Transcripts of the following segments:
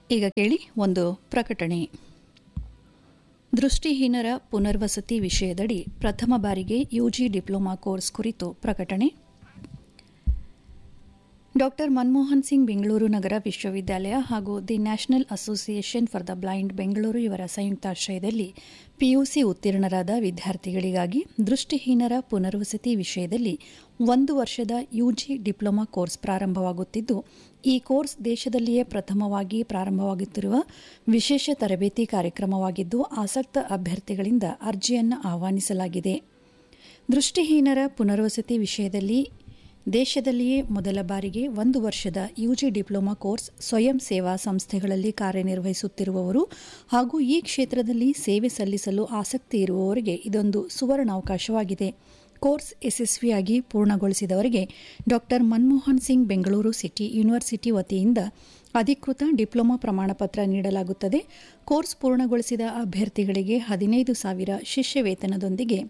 ಈಗ ಕೇಳಿ ಒಂದು ಪ್ರಕಟಣೆ ದೃಷ್ಟಿಹೀನರ ಪುನರ್ವಸತಿ ವಿಷಯದಡಿ ಪ್ರಥಮ ಬಾರಿಗೆ ಯುಜಿ ಡಿಪ್ಲೊಮಾ ಕೋರ್ಸ್ ಕುರಿತು ಪ್ರಕಟಣೆ ಡಾಕ್ಟರ್ ಮನಮೋಹನ್ ಸಿಂಗ್ ಬೆಂಗಳೂರು ನಗರ ವಿಶ್ವವಿದ್ಯಾಲಯ ಹಾಗೂ the national association for the blind Bengaluru ಇವರ ಸಂಯುಕ್ತಾಶ್ರಯದಲ್ಲಿ ಪಿಯುಸಿ ಉತ್ತೀರ್ಣರಾದ ವಿದ್ಯಾರ್ಥಿಗಳಿಗಾಗಿ ದೃಷ್ಟಿಹೀನರ ಪುನರ್ವಸತಿ ವಿಷಯದಲ್ಲಿ ಒಂದು ವರ್ಷದ ಯುಜಿ ಡಿಪ್ಲೊಮಾ ಕೋರ್ಸ್ ಪ್ರಾರಂಭವಾಗುತ್ತಿದ್ದು ಈ ಕೋರ್ಸ್ ದೇಶದಲ್ಲಿಯೇ ಪ್ರಥಮವಾಗಿ ಪ್ರಾರಂಭವಾಗುತ್ತಿರುವ ವಿಶೇಷ ತರಬೇತಿ ಕಾರ್ಯಕ್ರಮವಾಗಿದ್ದು ಆಸಕ್ತ ಅಭ್ಯರ್ಥಿಗಳಿಂದ ಅರ್ಜಿಯನ್ನು ಆಹ್ವಾನಿಸಲಾಗಿದೆ ದೃಷ್ಟಿಹೀನರ ಪುನರ್ವಸತಿ ವಿಷಯದಲ್ಲಿ ದೇಶದಲ್ಲಿಯೇ ಮೊದಲ ಬಾರಿಗೆ ಒಂದು ವರ್ಷದ ಯುಜಿ ಡಿಪ್ಲೊಮಾ ಕೋರ್ಸ್ ಸ್ವಯಂ ಸೇವಾ ಸಂಸ್ಥೆಗಳಲ್ಲಿ ಕಾರ್ಯನಿರ್ವಹಿಸುತ್ತಿರುವವರು ಹಾಗೂ ಈ ಕ್ಷೇತ್ರದಲ್ಲಿ ಸೇವೆ ಸಲ್ಲಿಸಲು ಆಸಕ್ತಿ ಇರುವವರಿಗೆ ಇದೊಂದು ಸುವರ್ಣಾವಕಾಶವಾಗಿದೆ ಕೋರ್ಸ್ ಯಶಸ್ವಿಯಾಗಿ ಪೂರ್ಣಗೊಳಿಸಿದವರಿಗೆ doctor Manmohan Singh Bengaluru city university ವತಿಯಿಂದ ಅಧಿಕೃತ ಡಿಪ್ಲೊಮಾ ಪ್ರಮಾಣಪತ್ರ ನೀಡಲಾಗುತ್ತದೆ ಕೋರ್ಸ್ ಪೂರ್ಣಗೊಳಿಸಿದ ಅಭ್ಯರ್ಥಿಗಳಿಗೆ ಹದಿನೈದು ಸಾವಿರ ಶಿಷ್ಯ ವೇತನದೊಂದಿಗೆ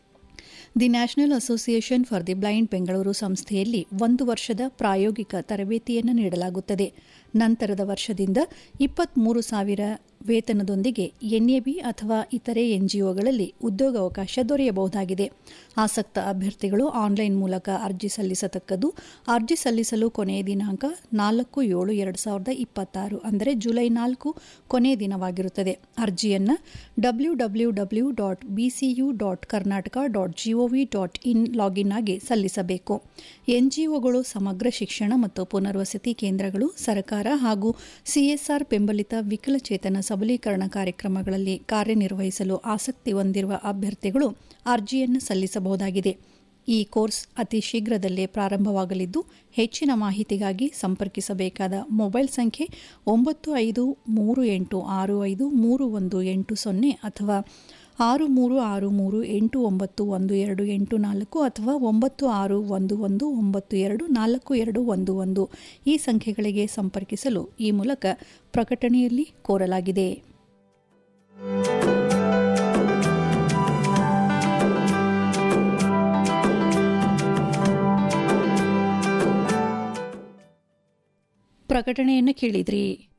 the national association for the blind Bengaluru ಸಂಸ್ಥೆಯಲ್ಲಿ ಒಂದು ವರ್ಷದ ಪ್ರಾಯೋಗಿಕ ತರಬೇತಿಯನ್ನು ನೀಡಲಾಗುತ್ತದೆ ನಂತರದ ವರ್ಷದಿಂದ ಇಪ್ಪತ್ಮೂರು ಸಾವಿರ ವೇತನದೊಂದಿಗೆ ಎನ್ಎಬಿ ಅಥವಾ ಇತರೆ ಎನ್ಜಿಒಗಳಲ್ಲಿ ಉದ್ಯೋಗಾವಕಾಶ ದೊರೆಯಬಹುದಾಗಿದೆ ಆಸಕ್ತ ಅಭ್ಯರ್ಥಿಗಳು ಆನ್ಲೈನ್ ಮೂಲಕ ಅರ್ಜಿ ಸಲ್ಲಿಸತಕ್ಕದ್ದು ಅರ್ಜಿ ಸಲ್ಲಿಸಲು ಕೊನೆಯ ದಿನಾಂಕ ನಾಲ್ಕು ಏಳು ಎರಡು ಸಾವಿರದ ಇಪ್ಪತ್ತಾರು ಅಂದರೆ ಜುಲೈ ನಾಲ್ಕು ಕೊನೆಯ ದಿನವಾಗಿರುತ್ತದೆ ಅರ್ಜಿಯನ್ನು W W W dot BCU dot Karnataka dot GOV dot in login ಆಗಿ ಸಲ್ಲಿಸಬೇಕು ಎನ್ಜಿಒಗಳು ಸಮಗ್ರ ಶಿಕ್ಷಣ ಮತ್ತು ಪುನರ್ವಸತಿ ಕೇಂದ್ರಗಳು ಸರ್ಕಾರ ಹಾಗೂ ಸಿಎಸ್ಆರ್ ಬೆಂಬಲಿತ ವಿಕಲಚೇತನ ಸಬಲೀಕರಣ ಕಾರ್ಯಕ್ರಮಗಳಲ್ಲಿ ಕಾರ್ಯನಿರ್ವಹಿಸಲು ಆಸಕ್ತಿ ಹೊಂದಿರುವ ಅಭ್ಯರ್ಥಿಗಳು ಅರ್ಜಿಯನ್ನು ಸಲ್ಲಿಸಬಹುದಾಗಿದೆ ಈ ಕೋರ್ಸ್ ಅತಿ ಶೀಘ್ರದಲ್ಲೇ ಪ್ರಾರಂಭವಾಗಲಿದ್ದು ಹೆಚ್ಚಿನ ಮಾಹಿತಿಗಾಗಿ ಸಂಪರ್ಕಿಸಬೇಕಾದ ಮೊಬೈಲ್ ಸಂಖ್ಯೆ ಒಂಬತ್ತು ಐದು ಮೂರು ಎಂಟು ಆರು ಐದು ಮೂರು ಒಂದು ಎಂಟು ಸೊನ್ನೆ ಅಥವಾ ಆರು ಮೂರು ಆರು ಮೂರು ಎಂಟು ಒಂಬತ್ತು ಒಂದು ಎರಡು ಎಂಟು ನಾಲ್ಕು ಅಥವಾ ಒಂಬತ್ತು ಆರು ಒಂದು ಒಂದು ಒಂಬತ್ತು ಎರಡು ನಾಲ್ಕು ಎರಡು ಒಂದು ಒಂದು ಈ ಸಂಖ್ಯೆಗಳಿಗೆ ಸಂಪರ್ಕಿಸಲು ಈ ಮೂಲಕ ಪ್ರಕಟಣೆಯಲ್ಲಿ ಕೋರಲಾಗಿದೆ ಪ್ರಕಟಣೆಯನ್ನು ಕೇಳಿದ್ರಿ